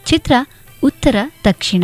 ಚಿತ್ರ ಉತ್ತರ ದಕ್ಷಿಣ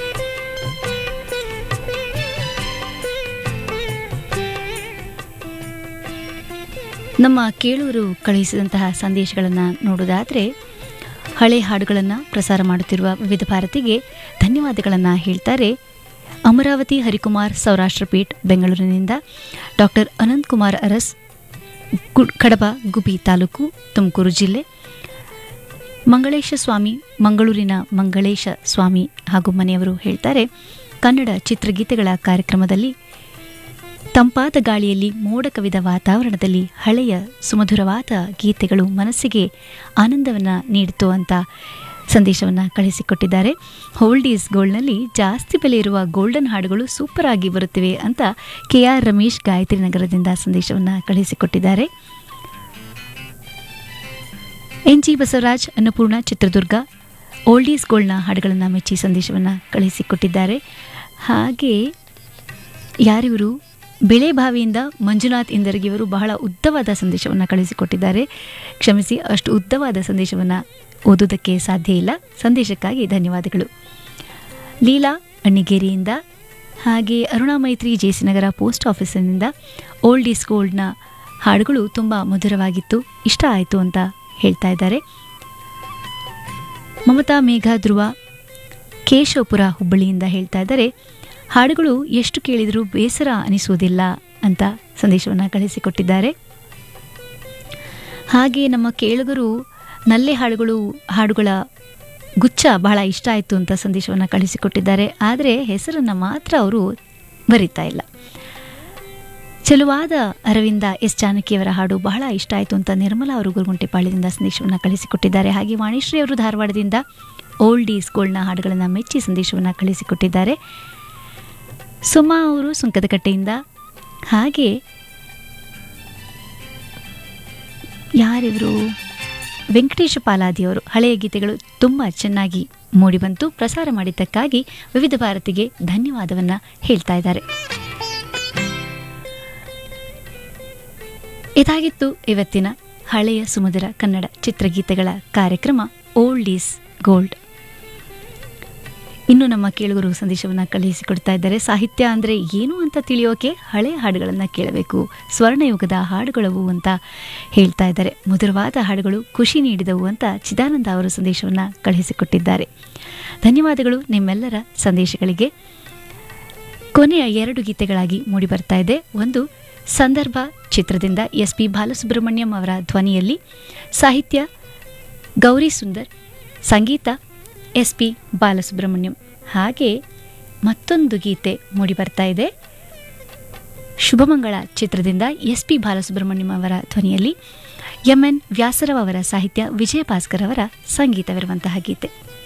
ನಮ್ಮ ಕೇಳುವರು ಕಳುಹಿಸಿದಂತಹ ಸಂದೇಶಗಳನ್ನು ನೋಡೋದಾದರೆ ಹಳೆ ಹಾಡುಗಳನ್ನು ಪ್ರಸಾರ ಮಾಡುತ್ತಿರುವ ವಿವಿಧ ಭಾರತಿಗೆ ಧನ್ಯವಾದಗಳನ್ನು ಹೇಳ್ತಾರೆ ಅಮರಾವತಿ ಹರಿಕುಮಾರ್ ಸೌರಾಷ್ಟ್ರ ಪೀಠ್ ಬೆಂಗಳೂರಿನಿಂದ ಡಾಕ್ಟರ್ ಅನಂತ್ ಕುಮಾರ್ ಅರಸ್ ಗು- ಕಡಬ ಗುಬಿ ತಾಲೂಕು ತುಮಕೂರು ಜಿಲ್ಲೆ ಮಂಗಳೇಶ ಸ್ವಾಮಿ ಮಂಗಳೂರಿನ ಮಂಗಳೇಶ ಸ್ವಾಮಿ ಹಾಗೂ ಮನೆಯವರು ಹೇಳ್ತಾರೆ ಕನ್ನಡ ಚಿತ್ರಗೀತೆಗಳ ಕಾರ್ಯಕ್ರಮದಲ್ಲಿ ತಂಪಾದ ಗಾಳಿಯಲ್ಲಿ ಮೋಡ ಕವಿದ ವಾತಾವರಣದಲ್ಲಿ ಹಳೆಯ ಸುಮಧುರವಾದ ಗೀತೆಗಳು ಮನಸ್ಸಿಗೆ ಆನಂದವನ್ನು ನೀಡಿತು ಅಂತ ಸಂದೇಶವನ್ನು ಕಳಿಸಿಕೊಟ್ಟಿದ್ದಾರೆ ಹೋಲ್ಡ್ ಈಸ್ ಗೋಲ್ಡ್ನಲ್ಲಿ ಜಾಸ್ತಿ ಬೆಲೆ ಇರುವ ಗೋಲ್ಡನ್ ಹಾಡುಗಳು ಸೂಪರ್ ಆಗಿ ಬರುತ್ತಿವೆ ಅಂತ ಕೆ ಆರ್ ರಮೇಶ್ ಗಾಯತ್ರಿ ನಗರದಿಂದ ಸಂದೇಶವನ್ನು ಕಳಿಸಿಕೊಟ್ಟಿದ್ದಾರೆ N G Basavaraj Annapurna Chitradurga old is ಗೋಲ್ಡ್ನ ಹಾಡುಗಳನ್ನು ಮೆಚ್ಚಿ ಸಂದೇಶವನ್ನು ಕಳಿಸಿಕೊಟ್ಟಿದ್ದಾರೆ ಹಾಗೆ ಯಾರಿವರು ಬೆಳೆಬಾವಿಯಿಂದ ಮಂಜುನಾಥ್ ಇಂದರ್ಗಿಯವರು ಬಹಳ ಉದ್ದವಾದ ಸಂದೇಶವನ್ನು ಕಳಿಸಿಕೊಟ್ಟಿದ್ದಾರೆ ಕ್ಷಮಿಸಿ ಅಷ್ಟು ಉದ್ದವಾದ ಸಂದೇಶವನ್ನು ಓದೋದಕ್ಕೆ ಸಾಧ್ಯ ಇಲ್ಲ ಸಂದೇಶಕ್ಕಾಗಿ ಧನ್ಯವಾದಗಳು ಲೀಲಾ ಅಣ್ಣಿಗೇರಿಯಿಂದ ಹಾಗೆ ಅರುಣಾ ಮೈತ್ರಿ ಜೆಸಿನಗರ ಪೋಸ್ಟ್ ಆಫೀಸಿನಿಂದ ಓಲ್ಡ್ ಈಸ್ ಗೋಲ್ಡ್ನ ಹಾಡುಗಳು ತುಂಬ ಮಧುರವಾಗಿತ್ತು ಇಷ್ಟ ಆಯಿತು ಅಂತ ಹೇಳ್ತಾ ಇದ್ದಾರೆ ಮಮತಾ ಮೇಘ ಧ್ರುವ ಕೇಶವಪುರ ಹುಬ್ಬಳ್ಳಿಯಿಂದ ಹೇಳ್ತಾ ಇದ್ದಾರೆ ಹಾಡುಗಳು ಎಷ್ಟು ಕೇಳಿದರೂ ಬೇಸರ ಅನಿಸುವುದಿಲ್ಲ ಅಂತ ಸಂದೇಶವನ್ನು ಕಳಿಸಿಕೊಟ್ಟಿದ್ದಾರೆ ಹಾಗೆ ನಮ್ಮ ಕೇಳುಗರು ನಲ್ಲೆ ಹಾಡುಗಳು ಹಾಡುಗಳ ಗುಚ್ಛ ಬಹಳ ಇಷ್ಟ ಆಯಿತು ಅಂತ ಸಂದೇಶವನ್ನು ಕಳಿಸಿಕೊಟ್ಟಿದ್ದಾರೆ ಆದರೆ ಹೆಸರನ್ನು ಮಾತ್ರ ಅವರು ಬರಿತಾ ಇಲ್ಲ ಚೆಲುವಾದ ಅರವಿಂದ ಎಸ್ ಜಾನಕಿಯವರ ಹಾಡು ಬಹಳ ಇಷ್ಟ ಆಯಿತು ಅಂತ ನಿರ್ಮಲಾ ಅವರು ಗುರುಗುಂಟೆಪಾಳ್ಯದಿಂದ ಸಂದೇಶವನ್ನು ಕಳಿಸಿಕೊಟ್ಟಿದ್ದಾರೆ ಹಾಗೆ ವಾಣಿಶ್ರೀ ಅವರು ಧಾರವಾಡದಿಂದ ಓಲ್ಡ್ ಈಸ್ ಗೋಲ್ಡ್ನ ಹಾಡುಗಳನ್ನು ಮೆಚ್ಚಿ ಸಂದೇಶವನ್ನು ಕಳಿಸಿಕೊಟ್ಟಿದ್ದಾರೆ ಸುಮಾ ಅವರು ಸುಂಕದಕಟ್ಟೆಯಿಂದ ಹಾಗೆ ಯಾರಿವರು ವೆಂಕಟೇಶ ಪಾಲಾದಿಯವರು ಹಳೆಯ ಗೀತೆಗಳು ತುಂಬ ಚೆನ್ನಾಗಿ ಮೂಡಿಬಂತು ಪ್ರಸಾರ ಮಾಡಿದ್ದಕ್ಕಾಗಿ ವಿವಿಧ ಭಾರತಿಗೆ ಧನ್ಯವಾದವನ್ನು ಹೇಳ್ತಾ ಇದ್ದಾರೆ ಇದಾಗಿತ್ತು ಇವತ್ತಿನ ಹಳೆಯ ಸುಮಧುರ ಕನ್ನಡ ಚಿತ್ರಗೀತೆಗಳ ಕಾರ್ಯಕ್ರಮ ಓಲ್ಡ್ ಈಸ್ ಗೋಲ್ಡ್ ಇನ್ನು ನಮ್ಮ ಕೇಳುಗರು ಸಂದೇಶವನ್ನು ಕಳುಹಿಸಿಕೊಡ್ತಾ ಇದ್ದಾರೆ ಸಾಹಿತ್ಯ ಅಂದರೆ ಏನು ಅಂತ ತಿಳಿಯೋಕೆ ಹಳೆಯ ಹಾಡುಗಳನ್ನು ಕೇಳಬೇಕು ಸ್ವರ್ಣಯುಗದ ಹಾಡುಗಳವು ಅಂತ ಹೇಳ್ತಾ ಇದ್ದಾರೆ ಮಧುರವಾದ ಹಾಡುಗಳು ಖುಷಿ ನೀಡಿದವು ಅಂತ ಚಿದಾನಂದ ಅವರು ಸಂದೇಶವನ್ನು ಕಳುಹಿಸಿಕೊಟ್ಟಿದ್ದಾರೆ ಧನ್ಯವಾದಗಳು ನಿಮ್ಮೆಲ್ಲರ ಸಂದೇಶಗಳಿಗೆ ಕೊನೆಯ ಎರಡು ಗೀತೆಗಳಾಗಿ ಮೂಡಿ ಬರ್ತಾ ಇದೆ ಒಂದು ಸಂದರ್ಭ ಚಿತ್ರದಿಂದ ಎಸ್ ಪಿ ಬಾಲಸುಬ್ರಹ್ಮಣ್ಯಂ ಅವರ ಧ್ವನಿಯಲ್ಲಿ ಸಾಹಿತ್ಯ ಗೌರಿ ಸುಂದರ್ ಸಂಗೀತ ಎಸ್ ಪಿ ಬಾಲಸುಬ್ರಹ್ಮಣ್ಯಂ ಹಾಗೆ ಮತ್ತೊಂದು ಗೀತೆ ಮೂಡಿ ಬರ್ತಾ ಇದೆ ಶುಭಮಂಗಳ ಚಿತ್ರದಿಂದ ಎಸ್ ಪಿ ಬಾಲಸುಬ್ರಹ್ಮಣ್ಯಂ ಅವರ ಧ್ವನಿಯಲ್ಲಿ ಎಂ ಎನ್ ವ್ಯಾಸರಾವ್ ಅವರ ಸಾಹಿತ್ಯ ವಿಜಯ ಭಾಸ್ಕರ್ ಅವರ ಸಂಗೀತವಿರುವಂತಹ ಗೀತೆ